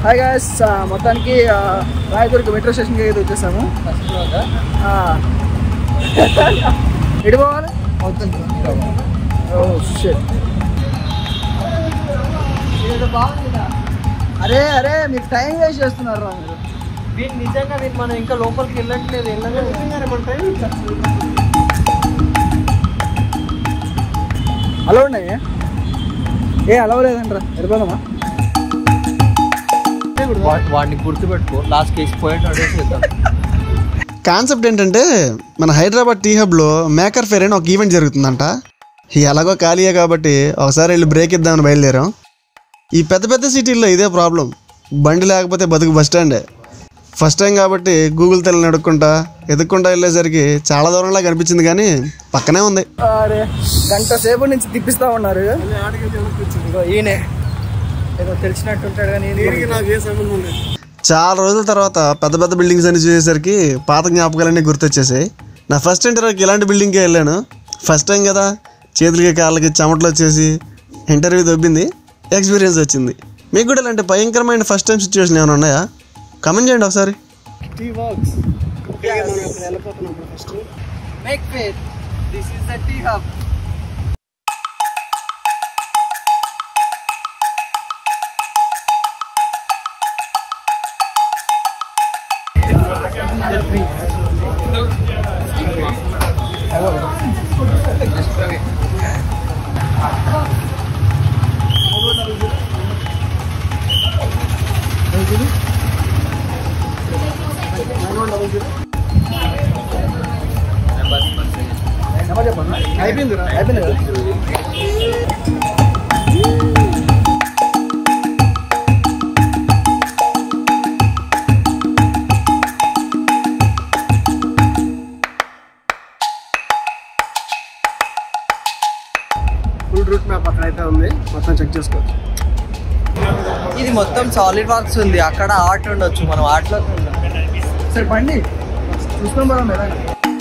Hi guys మొత్తానికి ఆ, Rayadurg metro స్టేషన్కి అయితే వచ్చేసాము ఆ. ఎటు పోవాలి ఓ షిట్ అరే అరే మీరు టైం వేస్ట్ చేస్తున్నారు రా మీరు వీటి నిజంగా వీటి మనం ఇంకా లోపలికి వెళ్ళట్లేదు అలా ఉన్నాయి ఏ అలవ లేదంట్రా వెళ్ళిపోదామా వాడిని గుర్తుపెట్టుకో లాస్ట్ కేసు పాయింట్ అడిగేసేద్దాం కాన్సెప్ట్ ఏంటంటే మన హైదరాబాద్ టీ హబ్లో మేకర్ ఫేర్ అని ఒక ఈవెంట్ జరుగుతుందంట ఈ ఎలాగో ఖాళీయే కాబట్టి ఒకసారి వెళ్ళి బ్రేక్ ఇద్దామని బయలుదేరాం ఈ పెద్ద పెద్ద సిటీల్లో ఇదే ప్రాబ్లం బండి లేకపోతే బతుకు బస్ స్టాండే ఫస్ట్ టైం కాబట్టి గూగుల్ తెల్ల నడుక్కుంటా ఎదుక్కుంటా వెళ్ళేసరికి చాలా దూరంలా కనిపించింది కానీ పక్కనే ఉంది అరే గంట సేపు నుంచి తిప్పిస్తా ఉన్నారు ఇగో ఈయనే ఏదో తెలిసినట్టు ఉంటాడు కానీ ఈయన చాలా రోజుల తర్వాత పెద్ద పెద్ద బిల్డింగ్స్ అన్ని చూసేసరికి పాత జ్ఞాపకాలన్నీ గుర్తొచ్చేసాయి నా ఫస్ట్ ఇంటర్వ్యూకి ఇలాంటి బిల్డింగ్కే వెళ్ళాను ఫస్ట్ టైం కదా చేతులకి కాళ్ళకి చెమటలు వచ్చేసి ఇంటర్వ్యూ దొబ్బింది ఎక్స్పీరియన్స్ వచ్చింది మీకు కూడా ఇలాంటి భయంకరమైన ఫస్ట్ టైం సిచ్యువేషన్ ఏమైనా ఉన్నాయా కమెంట్ చేయండి ఒకసారి make fair this is the T hub అయిపోయింది అయిపోయింది కదా ఫుల్ రూట్ మ్యాప్ అక్కడ అయితే ఉంది మొత్తం చెక్ చేసుకోవచ్చు ఇది మొత్తం సాలిడ్ వర్క్స్ ఉంది అక్కడ ఆర్ట్ ఉండొచ్చు మనం ఆర్ట్లో సరే బండి చూసుకొని పోదాం ఏదైనా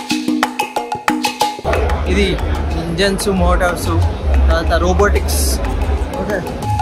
ఇది ఇంజన్స్ మోటార్స్ తర్వాత రోబోటిక్స్ ఓకే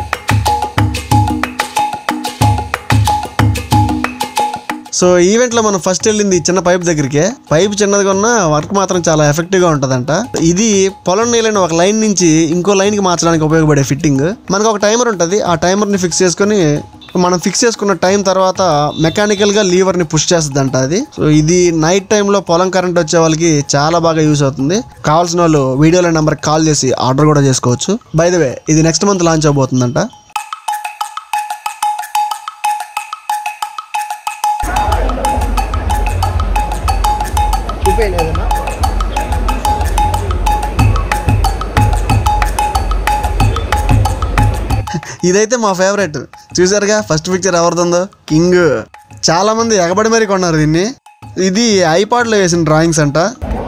సో ఈవెంట్లో మనం ఫస్ట్ వెళ్ళింది ఈ చిన్న పైప్ దగ్గరికే పైప్ చిన్నదిగా ఉన్న వర్క్ మాత్రం చాలా ఎఫెక్టివ్గా ఉంటుందంట ఇది పొలం నీళ్ళని ఒక లైన్ నుంచి ఇంకో లైన్కి మార్చడానికి ఉపయోగపడే ఫిట్టింగ్ మనకు ఒక టైమర్ ఉంటుంది ఆ టైమర్ని ఫిక్స్ చేసుకొని మనం ఫిక్స్ చేసుకున్న టైం తర్వాత మెకానికల్గా లీవర్ని పుష్ చేస్తుందంట అది సో ఇది నైట్ టైంలో పొలం కరెంట్ వచ్చే వాళ్ళకి చాలా బాగా యూస్ అవుతుంది కావాల్సిన వాళ్ళు వీడియోలో నెంబర్కి కాల్ చేసి ఆర్డర్ కూడా చేసుకోవచ్చు బై ద వే ఇది నెక్స్ట్ మంత్ లాంచ్ అవబోతుందంట చూపేయలేదన్నా ఇదైతే మా ఫేవరెట్ చూసారుగా ఫస్ట్ పిక్చర్ ఎవరిదందో కింగ్ చాలా మంది ఎగబడి మరీ కొన్నారు దీన్ని ఇది ఐపాడ్లో వేసిన డ్రాయింగ్స్ అంట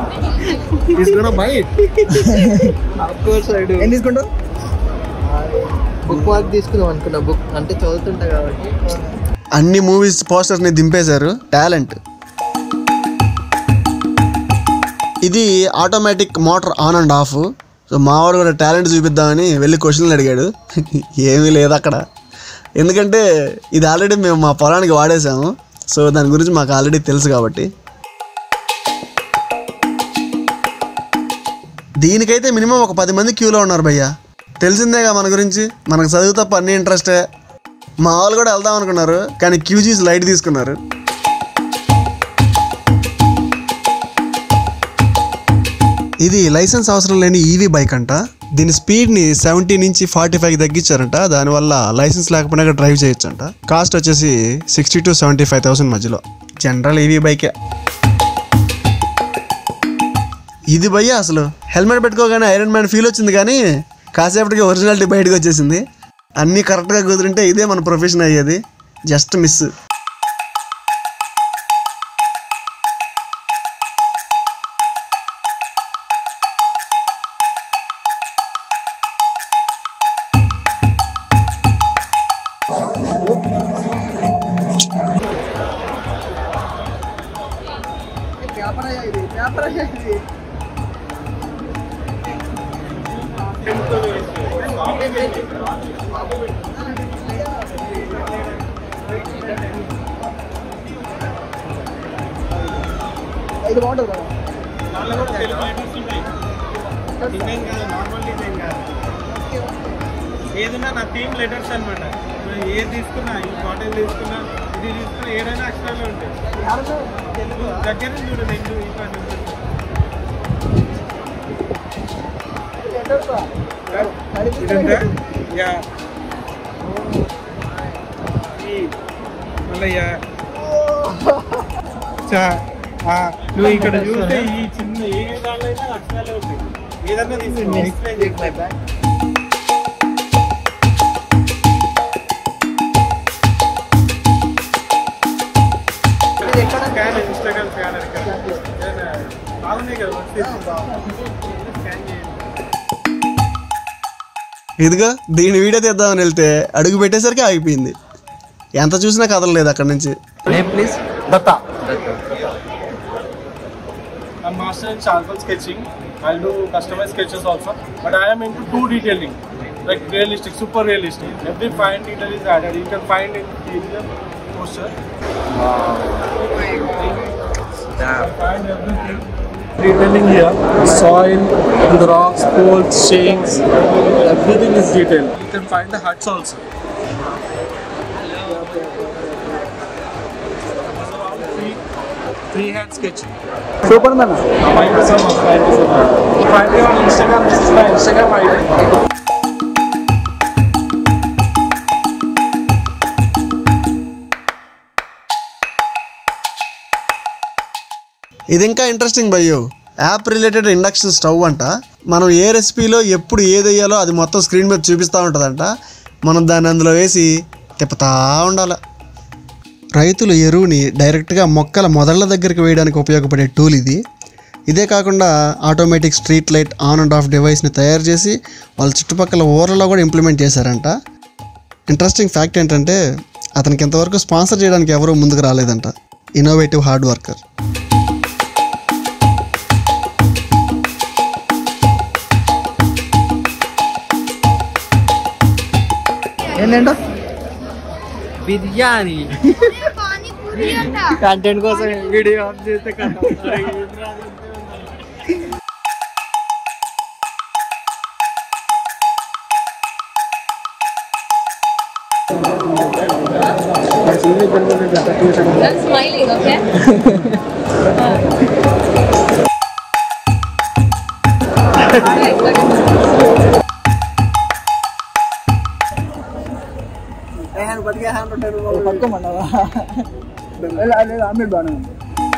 సైడ్ ఏం తీసుకుంటావు బుక్ మార్క్ తీసుకుందాం అనుకున్నా బుక్ అంటే చదువుతుంటా కాబట్టి అన్ని మూవీస్ పోస్టర్స్ని దింపేశారు టాలెంట్ ఇది automatic motor on and off so మావాడు కూడా టాలెంట్ చూపిద్దామని వెళ్ళి క్వశ్చన్లు అడిగాడు ఏమీ లేదు అక్కడ ఎందుకంటే ఇది ఆల్రెడీ మేము మా పొలానికి వాడేసాము సో దాని గురించి మాకు ఆల్రెడీ తెలుసు కాబట్టి దీనికైతే మినిమం ఒక పది మంది క్యూలో ఉన్నారు భయ్య తెలిసిందేగా మన గురించి మనకు చదువు తప్ప అన్ని ఇంట్రెస్టే మా వాళ్ళు కూడా వెళ్దాం అనుకున్నారు కానీ క్యూ చూసి లైట్ తీసుకున్నారు ఇది లైసెన్స్ అవసరం లేని ఈవీ బైక్ అంట దీని స్పీడ్ని సెవెంటీ నుంచి ఫార్టీ ఫైవ్ తగ్గించారంట దానివల్ల లైసెన్స్ లేకపోయినా డ్రైవ్ చేయొచ్చు అంట కాస్ట్ వచ్చేసి sixty to seventy five thousand మధ్యలో జనరల్ ఈవీ బైకే ఇది భయ్య అసలు హెల్మెట్ పెట్టుకోగానే ఐరన్ మ్యాన్ ఫీల్ వచ్చింది కానీ కాసేపటికి ఒరిజినాలిటీ బయటకు వచ్చేసింది అన్నీ కరెక్ట్గా కుదిరింటే ఇదే మన ప్రొఫెషన్ అయ్యేది జస్ట్ మిస్ ఇది బాగుంటుంది కదా దానిలో కూడా తెలుగు లెటర్స్ ఉంటాయి డిజైన్ కాదు నార్మల్ డిజైన్ కాదు ఏదైనా నా థీమ్ లెటర్స్ అనమాట ఏది తీసుకున్నా ఈ కాటన్ తీసుకున్నా ఇది తీసుకున్నా ఏదైనా అక్షరాలు ఉంటాయి తెలుగు దగ్గర నుంచి చూడండి ఇందు ఈ పాట ఇదంతా యా ఈ మళ్ళీ యా చా ఆ, నువ్వు ఇక్కడ చూస్తే ఈ చిన్న ఏ దాంట్లో అయినా అక్షరాలే ఉంటాయి ఏదన్నా తీసుకోండి ఎక్స్ప్లెయిన్ చేసి స్కాన్ ఇన్స్టాగ్రామ్ స్కానర్ ఇక్కడ ఏదైనా బాగున్నాయి కదా స్కాన్ చేయండి ఇదిగో దీని వీడియో తీద్దామని వెళ్తే అడుగు పెట్టేసరికి ఆగిపోయింది ఎంత చూసినా కదలలేదు అక్కడి నుంచి name please Datta I'm master in charcoal sketching. I'll do customized sketches also, but I am into two detailing, like realistic, super realistic. Every fine detail is added. You can find in the poster. Find everything. Detailing here, soil, the rocks, poles, shakes, everything is detailed. You can find the huts also. Free, freehand sketching. Super ఉందన్న Thank you so much. Thank you so much. Find me on Instagram. This is my Instagram ID. ఇది ఇంకా interesting భయ్యో app related induction stove అంట మనం ఏ రెసిపీలో ఎప్పుడు ఏది వేయాలో అది మొత్తం స్క్రీన్ మీద చూపిస్తూ ఉంటుందంట మనం దాన్ని అందులో వేసి తిప్పుతా ఉండాలి రైతులు ఎరువుని డైరెక్ట్గా మొక్కల మొదళ్ళ దగ్గరికి వేయడానికి ఉపయోగపడే టూల్ ఇది ఇదే కాకుండా automatic street light on and off డివైస్ని తయారు చేసి వాళ్ళ చుట్టుపక్కల ఊర్లలో కూడా ఇంప్లిమెంట్ చేశారంట ఇంట్రెస్టింగ్ ఫ్యాక్ట్ ఏంటంటే అతనికి ఇంతవరకు స్పాన్సర్ చేయడానికి ఎవరూ ముందుకు రాలేదంట ఇన్నోవేటివ్ హార్డ్ వర్కర్ ఏంటంట బిర్యానీ కంటెంట్ కోసం వీడియో ఆఫ్ చేస్తే I'm smiling, okay? పట్టుకోమన్నావా లేదు ఆమ్లెట్ బాగానే ఉంది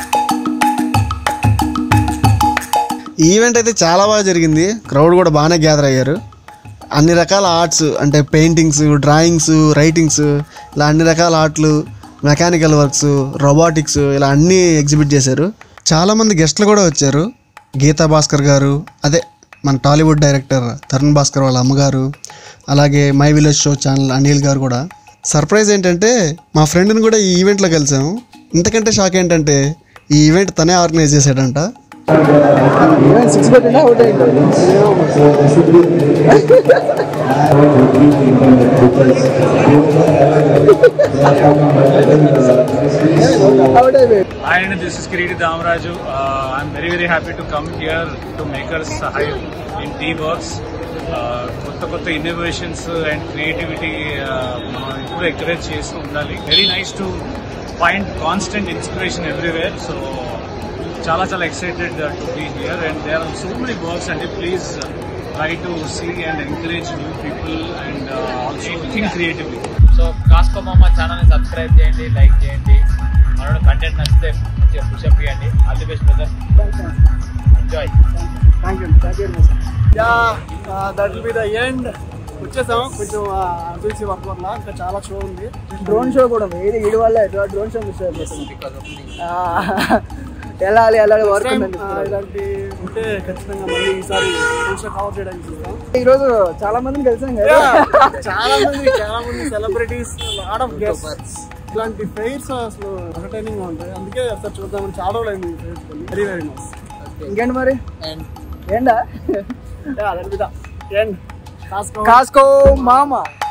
ఈ ఈవెంట్ అయితే చాలా బాగా జరిగింది క్రౌడ్ కూడా బాగానే గ్యాదర్ అయ్యారు అన్ని రకాల ఆర్ట్స్ అంటే పెయింటింగ్స్ డ్రాయింగ్స్ రైటింగ్స్ ఇలా అన్ని రకాల ఆర్ట్లు మెకానికల్ వర్క్స్ రోబోటిక్స్ ఇలా అన్నీ ఎగ్జిబిట్ చేశారు చాలామంది గెస్ట్లు కూడా వచ్చారు గీతా భాస్కర్ గారు అదే మన టాలీవుడ్ డైరెక్టర్ తరుణ్ భాస్కర్ వాళ్ళ అమ్మగారు అలాగే my village show channel Anil garu కూడా సర్ప్రైజ్ ఏంటంటే మా ఫ్రెండ్ని కూడా ఈ ఈవెంట్లో కలిసాము ఇంతకంటే షాక్ ఏంటంటే ఈ ఈవెంట్ తనే ఆర్గనైజ్ చేశాడంట సిక్స్ పెట్టినా అవుట్ అయింది అవుట్ అయిపోయింది Hi, and this is Kiriti Damaraju. Uh, I'm very, very happy to come here to Makers Hive in D-Works. Uh, కొత్త కొత్త ఇన్నోవేషన్స్ అండ్ క్రియేటివిటీ మనం ఇప్పుడు ఎంకరేజ్ చేస్తూ ఉండాలి very nice to find constant inspiration everywhere so చాలా చాలా excited to be here and there are so many works and please try to see and encourage new people and also think creatively so Kaasko Mama ఛానల్ని subscribe చేయండి like చేయండి మనోడు content నచ్చితే మంచిగా push up చేయండి all the best brother enjoy thank you thank you yeah that will be the end వచ్చేసాం కొంచెం చూసి వర్క్ వల్ల ఇంకా చాలా షో ఉంది డ్రోన్ షో కూడా ఉంది ఏది వీడి వల్ల డ్రోన్ షో మిస్ అయిపోతుంది వెళ్ళాలి వెళ్ళాలి వర్క్ ఇలాంటి ఉంటే ఖచ్చితంగా మళ్ళీ ఈసారి డ్రోన్ షో కవర్ చేయడానికి చూస్తాం ఈరోజు చాలా మందిని కలిసాం కదా చాలా మంది చాలా మంది సెలబ్రిటీస్ లాట్ ఆఫ్ గెస్ట్స్ ఇలాంటి ఫెయిర్స్ అసలు ఎంటర్టైనింగ్ గా ఉంటాయి అందుకే ఒకసారి చూద్దామని చాలా రోజులు అయింది ఫెయిర్స్ వెరీ వెరీ మచ్ ఇంకేంటి మరి ఏండా అదే ఎండ్ కాస్కో మామ